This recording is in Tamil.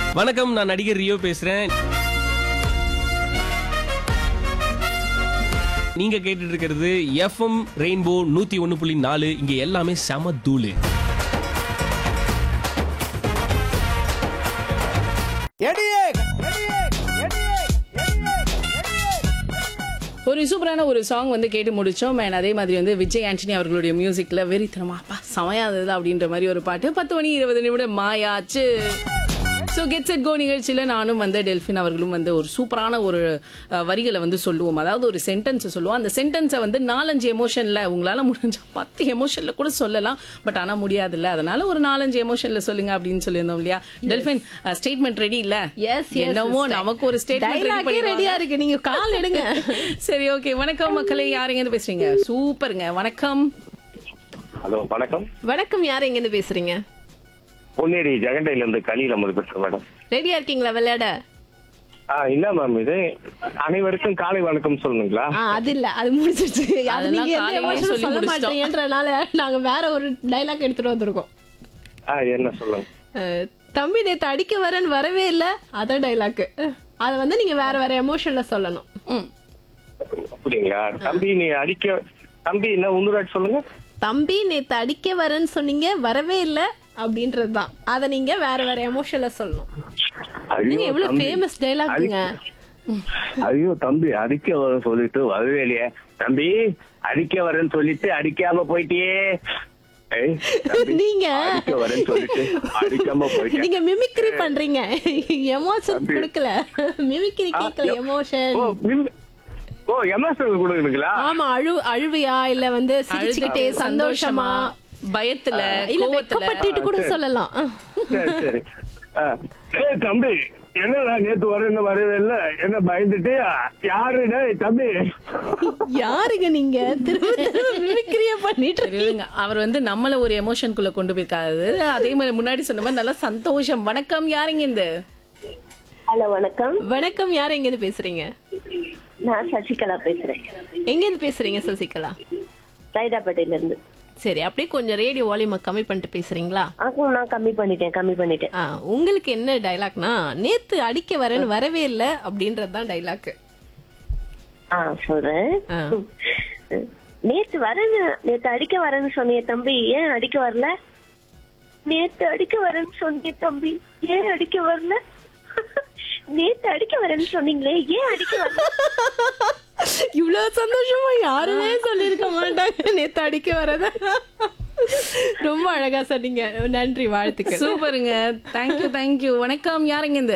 வணக்கம் நான் நடிகர் ரியோ பேசுறேன் நீங்க கேட்டுட்டு இருக்கிறது எஃப்எம் ரெயின்போ நூத்தி ஒன்னு புள்ளி நாலு இங்க எல்லாமே செம தூளு ஒரு சூப்பரான ஒரு சாங் வந்து கேட்டு முடிச்சோம் அண்ட் அதே மாதிரி வந்து விஜய் ஆண்டனி அவர்களுடைய மியூசிக்ல வெறித்தனமா அப்பா செமையாதது அப்படின்ற மாதிரி ஒரு பாட்டு பத்து மணி இருபது நிமிடம் மாயாச்சு ஸோ கெட்ஸ் எட் கோ நிகழ்ச்சியில் நானும் வந்து டெல்ஃபின் அவர்களும் வந்து ஒரு சூப்பரான ஒரு அஹ், வரிகளை வந்து சொல்லுவோம் அதாவது ஒரு சென்டென்ஸை சொல்லுவோம் அந்த சென்டென்ஸை வந்து நாலஞ்சு எமோஷனில் உங்களால் முடிஞ்ச பத்து எமோஷனில் கூட சொல்லலாம் பட் ஆனால் முடியாதுல்ல அதனால ஒரு நாலஞ்சு எமோஷனில் சொல்லுங்க அப்படின்னு சொல்லியிருந்தோம் இல்லையா டெல்ஃபின் ஸ்டேட்மெண்ட் ரெடி இல்ல எஸ் என்னமோ நமக்கு ஒரு ஸ்டேட்மெண்ட் டைலாக்கே ரெடியா இருக்கு நீங்க கால் எடுங்க சரி ஓகே வணக்கம் மக்களே யாருங்க இருந்து பேசுறீங்க சூப்பருங்க வணக்கம் ஹலோ வணக்கம் வணக்கம் யார் எங்க இருந்து பேசுறீங்க பொன்னேரி ஜெகண்டையில இருந்து கலியில் அமது பேசுறேன் மேடம் ரெடியா இருக்கீங்களா விளையாட ஆ என்ன மேம் இது அனைவருக்கும் காலை வணக்கம் சொல்லணுங்களா ஆ, அது இல்ல அது முடிச்சிருச்சு அது அதெல்லாம் நீங்க எந்த காலையிலே emotion சொல்லி சொல்ல முடிச்சிட்டோம். மாட்டீங்கன்றனால நாங்க வேற ஒரு டைலாக் எடுத்துட்டு வந்திருக்கோம் ஆ என்ன சொல்லுங்க அஹ், தம்பி நேத்து அடிக்க வரேன்னு வரவே இல்ல அதான் டைலாக் அத வந்து நீங்க வேற வேற எமோஷன்ல சொல்லணும் ம். அப்படிங்களா தம்பி நீ அடிக்க தம்பி என்ன உன்னூராட் சொல்லுங்க தம்பி நேத்து அடிக்க வரேன்னு சொன்னீங்க வரவே இல்ல அப்படின்றதுதான் அத நீங்க வேற வேற எமோஷன்ல சொல்லணும் நீங்க ஐயோ எவ்வளவு தம்பி ஃபேமஸ் டைலாக்ங்க ஐயோ தம்பி அடிக்க வரேன்னு சொல்லிட்டு வரவே இல்லையே தம்பி அடிக்க வரேன்னு சொல்லிட்டு அடிக்காம போயிட்டியே ஏய், தம்பி, நீங்க அடிக்க வரேன்னு சொல்லிட்டு அடிக்காம போயிட்டேன் நீங்க மிமிக்ரி பண்றீங்க எமோஷன் தம்பி. கொடுக்கல மிமிக்ரி கேட்கல எமோஷன் ஓ மிம்- ஓ எம்எஸ்எல் கொடுக்குறீங்களா ஆமா அழு அழுவியா இல்ல வந்து சிரிச்சுக்கிட்டே அழுதுட்டு, சந்தோஷமா பயத்துல இல்ல கோவத்துல வெக்கப்பட்டுட்டு கூட சொல்லலாம் சரி சரி ஆ. ஏய் தம்பி என்னடா நேத்து வரேன்னு வரவே இல்ல என்ன பயந்துட்டு யாரு டேய் தம்பி யாருங்க நீங்க திரும்ப திரும்ப மிமிக்ரிய பண்ணிட்டு இருக்கீங்க? இருங்க அவர் வந்து நம்மள ஒரு எமோஷனுக்குள்ள கொண்டு போயிருக்காரு அதே மாதிரி முன்னாடி சொன்ன மாதிரி நல்லா சந்தோஷம் வணக்கம் யாருங்க இந்த ஹலோ வணக்கம் வணக்கம் யார் எங்க இருந்து பேசுறீங்க நான் சசிகலா பேசுறேன் எங்க இருந்து பேசுறீங்க சசிகலா சைதாப்பேட்டையில இருந்து சரி அப்படியே கொஞ்சம் ரேடியோ வால்யூமை கம்மி பண்ணிட்டு பேசுறீங்களா ஆக்கும் நான் கம்மி பண்ணிட்டேன் கம்மி பண்ணிட்டேன் ஆ, உங்களுக்கு என்ன டைலாக்னா நேத்து அடிக்க வரேன்னு வரவே இல்ல அப்படின்றது தான் டைலாக் ஆ சொல்றேன் ஆ. நேத்து வரேன்னு நேத்து அடிக்க வரேன்னு சொன்னியே தம்பி ஏன் அடிக்க வரல நேத்து அடிக்க வரேன்னு சொன்னியே தம்பி ஏன் அடிக்க வரல நேத்து அடிக்க வரேன்னு சொன்னீங்களே ஏன் அடிக்க வரல இவ்வளவு சந்தோஷமா யாருமே சொல்லிருக்க மாட்டாங்க நேத்து அடிக்க வரத ரொம்ப அழகா சொன்னீங்க நன்றி வாழ்த்துக்கள் சூப்பருங்க தேங்க்யூ தேங்க்யூ வணக்கம் யாருங்க இந்த